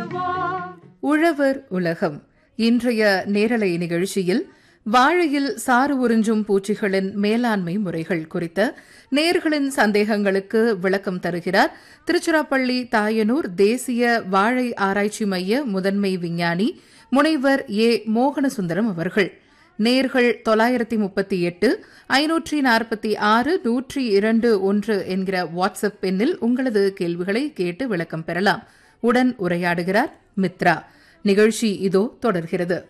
வாழ்த்துவோம் உழவர் உலகம் இன்றைய நேரலை நிகழ்ச்சியில் வாழையில் சாறு உறிஞ்சும் பூச்சிகளின் மேலாண்மை முறைகள் குறித்த நேர்களின் சந்தேகங்களுக்கு விளக்கம் தருகிறார் திருச்சிராப்பள்ளி தாயனூர் தேசிய வாழை ஆராய்ச்சி மைய முதன்மை விஞ்ஞானி முனைவர் ஏ மோகனசுந்தரம் அவர்கள் நேர்கள் தொள்ளாயிரத்தி முப்பத்தி எட்டு ஐநூற்றி நாற்பத்தி ஆறு நூற்றி இரண்டு ஒன்று என்கிற வாட்ஸ்அப் எண்ணில் உங்களது கேள்விகளை கேட்டு விளக்கம் பெறலாம் உடன் உரையாடுகிறார் மித்ரா நிகழ்ச்சி இதோ தொடர்கிறது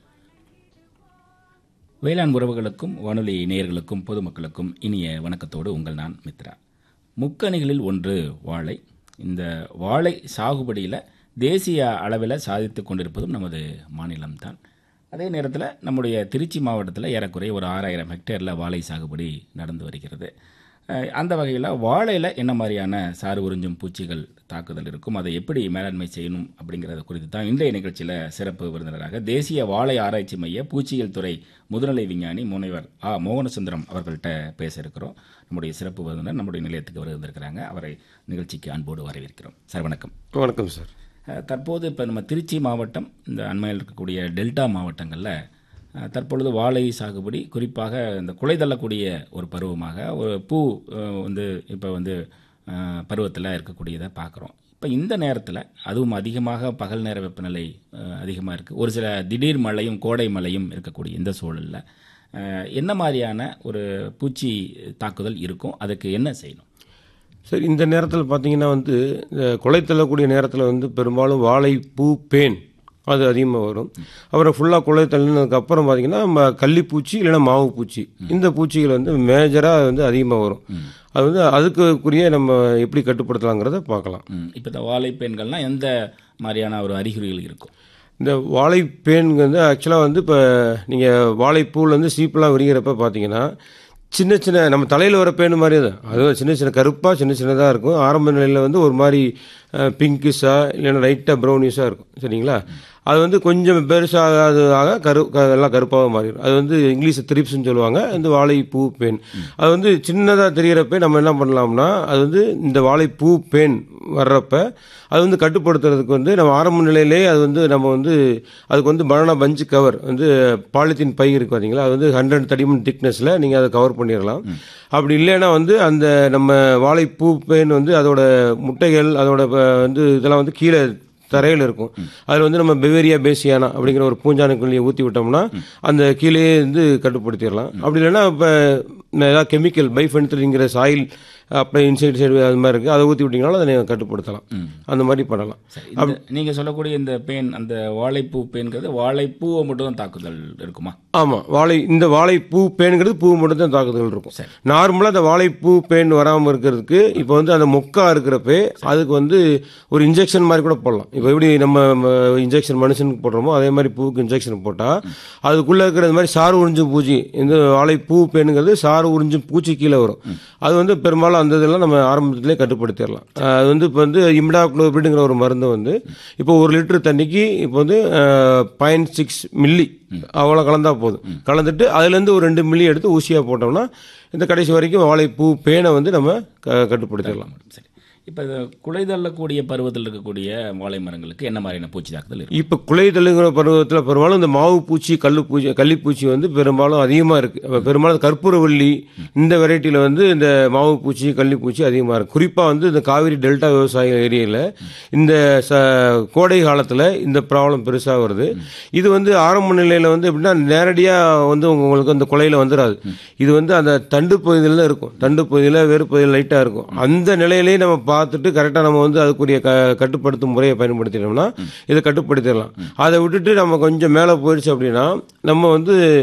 வேளாண் உறவுகளுக்கும் வானொலி நேயர்களுக்கும் பொதுமக்களுக்கும் இனிய வணக்கத்தோடு உங்கள் நான் மித்ரா முக்கணிகளில் ஒன்று வாழை இந்த வாழை சாகுபடியில் தேசிய அளவில் சாதித்து கொண்டிருப்பதும் நமது மாநிலம்தான் அதே நேரத்தில் நம்முடைய திருச்சி மாவட்டத்தில் ஏறக்குறைய ஒரு ஆறாயிரம் ஹெக்டேரில் வாழை சாகுபடி நடந்து வருகிறது அஹ் அந்த வகையில் வாழையில் என்ன மாதிரியான சாறு உறிஞ்சும் பூச்சிகள் தாக்குதல் இருக்கும் அதை எப்படி மேலாண்மை செய்யணும் அப்படிங்கிறத குறித்து தான் இன்றைய நிகழ்ச்சியில் சிறப்பு விருந்தினராக தேசிய வாழை ஆராய்ச்சி மைய பூச்சியியல் துறை முதுநிலை விஞ்ஞானி முனைவர் ஆ மோகனசுந்தரம் அவர்கள்ட்ட பேச இருக்கிறோம் நம்முடைய சிறப்பு விருந்தினர் நம்முடைய நிலையத்துக்கு வருவதற்கிறாங்க அவரை நிகழ்ச்சிக்கு அன்போடு வரவேற்கிறோம் சார் வணக்கம் வணக்கம் சார் அஹ் தற்போது இப்போ நம்ம திருச்சி மாவட்டம் இந்த அண்மையில் இருக்கக்கூடிய டெல்டா மாவட்டங்களில் அஹ் தற்பொழுது வாழை சாகுபடி குறிப்பாக இந்த குலை தள்ளக்கூடிய ஒரு பருவமாக ஒரு பூ அஹ் வந்து இப்போ வந்து பருவத்தில் இருக்கக்கூடியதை பார்க்குறோம் இப்போ இந்த நேரத்தில் அதுவும் அதிகமாக பகல் நேர வெப்பநிலை அதிகமாக இருக்குது ஒரு சில திடீர் மழையும் கோடை மழையும் இருக்கக்கூடிய இந்த சூழலில் அஹ் என்ன மாதிரியான ஒரு பூச்சி தாக்குதல் இருக்கும் அதுக்கு என்ன செய்யணும் சரி இந்த நேரத்தில் பார்த்தீங்கன்னா வந்து இந்த கொலை தள்ளக்கூடிய நேரத்தில் வந்து பெரும்பாலும் வாழை பூ பேன் அது அதிகமாக வரும் அப்புறம் ஃபுல்லாக கொலை தள்ளினதுக்கு அப்புறம் பார்த்தீங்கன்னா நம்ம கள்ளிப்பூச்சி இல்லைன்னா மாவு பூச்சி இந்த பூச்சிகள் வந்து மேஜராக வந்து அதிகமாக வரும் அது வந்து அதுக்குரிய நம்ம எப்படி கட்டுப்படுத்தலாங்கிறத பார்க்கலாம் இப்போ இந்த வாழை பெண்கள்லாம் எந்த மாதிரியான ஒரு அறிகுறிகள் இருக்கும் இந்த வாழைப்பேன் வந்து ஆக்சுவலாக வந்து இப்போ நீங்கள் வாழைப்பூலேருந்து சீப்பெல்லாம் விரிகிறப்ப பார்த்தீங்கன்னா சின்ன சின்ன நம்ம தலையில் வர பேன் மாதிரி தான் அது சின்ன சின்ன கருப்பாக சின்ன சின்னதாக இருக்கும் ஆரம்ப நிலையில் வந்து ஒரு மாதிரி பிங்கிஷாக இல்லைன்னா லைட்டாக ப்ரௌனிஷாக இருக்கும் சரிங்களா அது வந்து கொஞ்சம் பெருசாக அது ஆக கரு க- எல்லாம் கருப்பாக மாறிடும் அது வந்து இங்கிலீஷில் த்ரிப்ஸ்னு சொல்லுவாங்க இந்த வாழைப்பூ பேன் அது வந்து சின்னதாக தெரிகிறப்ப நம்ம என்ன பண்ணலாம்னா அது வந்து இந்த வாழைப்பூ பேன் வர்றப்ப அது வந்து கட்டுப்படுத்துறதுக்கு வந்து நம்ம ஆரம்ப நிலையிலே அது வந்து நம்ம வந்து அதுக்கு வந்து பனானா பஞ்சு கவர் வந்து பாலித்தீன் பை இருக்கு பார்த்தீங்களா அது வந்து ஹண்ட்ரட் தடிமன் திக்னஸில் நீங்கள் அதை கவர் பண்ணிடலாம் அப்படி இல்லைன்னா வந்து அந்த நம்ம வாழைப்பூ பேன் வந்து அதோட முட்டைகள் அதோட ப- வந்து இதெல்லாம் வந்து கீழே தரையில் இருக்கும் அதில் வந்து நம்ம பெவேரியா பேசியானா அப்படிங்கிற ஒரு பூஞ்சானுக்குள்ளியை ஊற்றி விட்டோம்னா அந்த கீழே இருந்து கட்டுப்படுத்திடலாம் அப்படி இல்லைன்னா இப்போ ஏதாவது கெமிக்கல் பைஃபென்ட்ரிங்கிற சாயில் அப்படியே இன்சைட் சைடு அது மாதிரி இருக்குது அதை ஊற்றி விட்டிங்கனாலும் அதை நீங்கள் கட்டுப்படுத்தலாம் அந்த மாதிரி பண்ணலாம் இந்த நீங்க சொல்லக்கூடிய இந்த பேன் அந்த வாழைப்பூ பேன்கிறது வாழைப்பூவை மட்டும் தான் தாக்குதல் இருக்குமா ஆமாம் வாழை இந்த வாழைப்பூ பேனுங்கிறது பூ மட்டும் தான் தாக்குதல் இருக்கும் நார்மலாக அந்த வாழைப்பூ பேன் வராமல் இருக்கிறதுக்கு இப்போ வந்து அந்த மொக்கா இருக்கிறப்ப அதுக்கு வந்து ஒரு இன்ஜெக்ஷன் மாதிரி கூட போடலாம் இப்போ எப்படி நம்ம இன்ஜெக்ஷன் மனுஷனுக்கு போடுறோமோ அதே மாதிரி பூவுக்கு இன்ஜெக்ஷன் போட்டால் அதுக்குள்ளே இருக்கிற இந்த மாதிரி சாறு உறிஞ்சும் பூச்சி இந்த வாழைப்பூ பேனுங்கிறது சாறு உறிஞ்சும் பூச்சி கீழே வரும் அது வந்து பெரும்பாலும் அந்த இதெல்லாம் நம்ம ஆரம்பத்திலே கட்டுப்படுத்திடலாம் அஹ் அது வந்து இப்போ வந்து இம்டாக்ளோபிடுங்கிற ஒரு மருந்து வந்து இப்போ ஒரு லிட்டர் தண்ணிக்கு இப்போ வந்து பாயிண்ட் சிக்ஸ் மில்லி அவ்வளோ கலந்தா போதும் கலந்துட்டு அதுலேருந்து ஒரு ரெண்டு மில்லி எடுத்து ஊசியாக போட்டோம்னா இந்த கடைசி வரைக்கும் வாழைப்பூ பேனை வந்து நம்ம க- கட்டுப்படுத்திடலாம் சரி இப்போ இந்த குலை தள்ளக்கூடிய பருவத்தில் இருக்கக்கூடிய வாழை மரங்களுக்கு என்ன மாதிரியான பூச்சி தாக்குதல் இருக்கும் இப்போ குலை தள்ளுங்கிற பருவத்தில் பெரும்பாலும் இந்த மாவு பூச்சி கல்லு பூச்சி கள்ளிப்பூச்சி வந்து பெரும்பாலும் அதிகமாக இருக்குது பெரும்பாலும் கற்பூரவள்ளி இந்த வெரைட்டியில் வந்து இந்த மாவு பூச்சி கள்ளிப்பூச்சி அதிகமாக இருக்குது குறிப்பாக வந்து இந்த காவிரி டெல்டா விவசாய ஏரியாவில் இந்த ச கோடை காலத்தில் இந்த ப்ராப்ளம் பெருசாக வருது இது வந்து ஆரம்ப நிலையில் வந்து எப்படின்னா நேரடியாக வந்து உங்களுக்கு அந்த கொலையில் வந்துடாது இது வந்து அந்த தண்டு பகுதியில் தான் இருக்கும் தண்டு பகுதியில் வேறு பகுதியில் லைட்டாக இருக்கும் அந்த நிலையிலேயே நம்ம பார்த்துட்டு கரெக்டாக நம்ம வந்து அதுக்குரிய க கட்டுப்படுத்தும் முறையை பயன்படுத்திட்டோம்னா இதை கட்டுப்படுத்திடலாம் அதை விட்டுட்டு நம்ம கொஞ்சம் மேலே போயிடுச்சு அப்படின்னா நம்ம வந்து